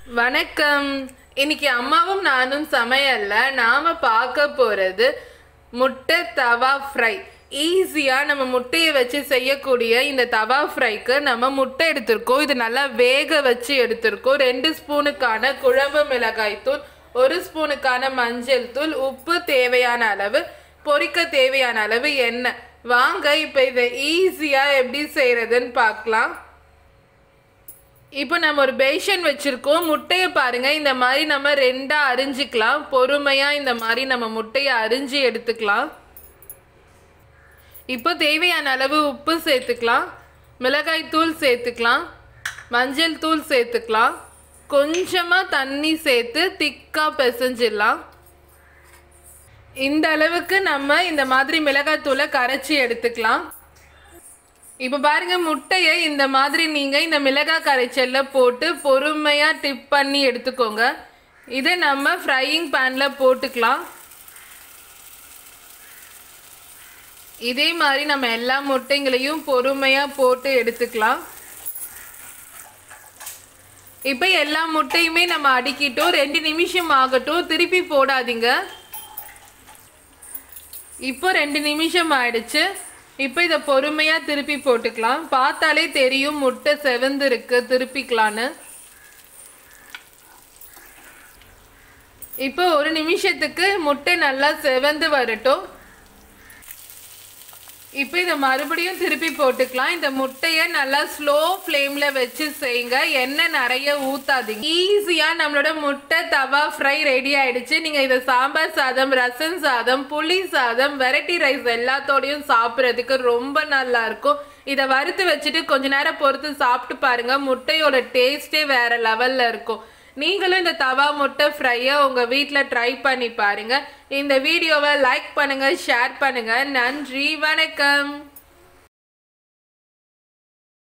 வணக்கம் இன்னைக்கு அம்மாவும் நானும் சமையல்ல நாம பார்க்க போறது முட்டை தவா ஃப்ரை ஈஸியா நம்ம முட்டையை வச்சு செய்யக்கூடிய இந்த தவா ஃப்ரைக்கு நம்ம முட்டை எடுத்திருக்கோம் இது நல்லா வேக வச்சு எடுத்திருக்கோம் ரெண்டு ஸ்பூனுக்கான குழம்பு மிளகாய் தூள் ஒரு ஸ்பூனுக்கான மஞ்சள் தூள் உப்பு தேவையான அளவு பொரிக்க தேவையான அளவு எண்ணெய் வாங்க இப்போ இதை ஈஸியா எப்படி செய்யறதுன்னு பார்க்கலாம் இப்போ நம்ம ஒரு பேஷன் வச்சுருக்கோம் முட்டையை பாருங்கள் இந்த மாதிரி நம்ம ரெண்டாக அரிஞ்சிக்கலாம் பொறுமையாக இந்த மாதிரி நம்ம முட்டையை அரிஞ்சு எடுத்துக்கலாம் இப்போ தேவையான அளவு உப்பு சேர்த்துக்கலாம் மிளகாய் தூள் சேர்த்துக்கலாம் மஞ்சள் தூள் சேர்த்துக்கலாம் கொஞ்சமாக தண்ணி சேர்த்து திக்காக பிசைஞ்சிடலாம் இந்த அளவுக்கு நம்ம இந்த மாதிரி மிளகாய் தூளை கரைச்சி எடுத்துக்கலாம் இப்போ பாருங்க முட்டையை இந்த மாதிரி நீங்க இந்த மிளகாய் கரைச்சல்ல போட்டு பொறுமையா டிப் பண்ணி எடுத்துக்கோங்க இதை நம்ம ஃப்ரையிங் பேன்ல போட்டுக்கலாம் இதே மாதிரி நம்ம எல்லா முட்டைங்களையும் பொறுமையா போட்டு எடுத்துக்கலாம் இப்போ எல்லா முட்டையுமே நம்ம அடுக்கிட்டோம் ரெண்டு நிமிஷம் ஆகட்டும் திருப்பி போடாதீங்க இப்போ ரெண்டு நிமிஷம் ஆயிடுச்சு இப்போ இதை பொறுமையாக திருப்பி போட்டுக்கலாம் பார்த்தாலே தெரியும் முட்டை செவந்து இருக்கு திருப்பிக்கலான்னு இப்போ ஒரு நிமிஷத்துக்கு முட்டை நல்லா செவந்து வரட்டும் இப்போ இதை மறுபடியும் திருப்பி போட்டுக்கலாம் இந்த முட்டையை நல்லா ஸ்லோ ஃப்ளேமில் வச்சு செய்யுங்க எண்ணெய் நிறைய ஊற்றாதீங்க ஈஸியாக நம்மளோட முட்டை தவா ஃப்ரை ரெடி ஆயிடுச்சு நீங்கள் இதை சாம்பார் சாதம் ரசம் சாதம் புளி சாதம் வெரைட்டி ரைஸ் எல்லாத்தோடையும் சாப்பிட்றதுக்கு ரொம்ப நல்லா இருக்கும் இதை வறுத்து வச்சுட்டு கொஞ்ச நேரம் பொறுத்து சாப்பிட்டு பாருங்க முட்டையோட டேஸ்டே வேற லெவலில் இருக்கும் நீங்களும் இந்த தவா முட்டை ஃப்ரையை உங்கள் வீட்டில் ட்ரை பண்ணி பாருங்க இந்த வீடியோவை லைக் பண்ணுங்க ஷேர் பண்ணுங்க நன்றி வணக்கம்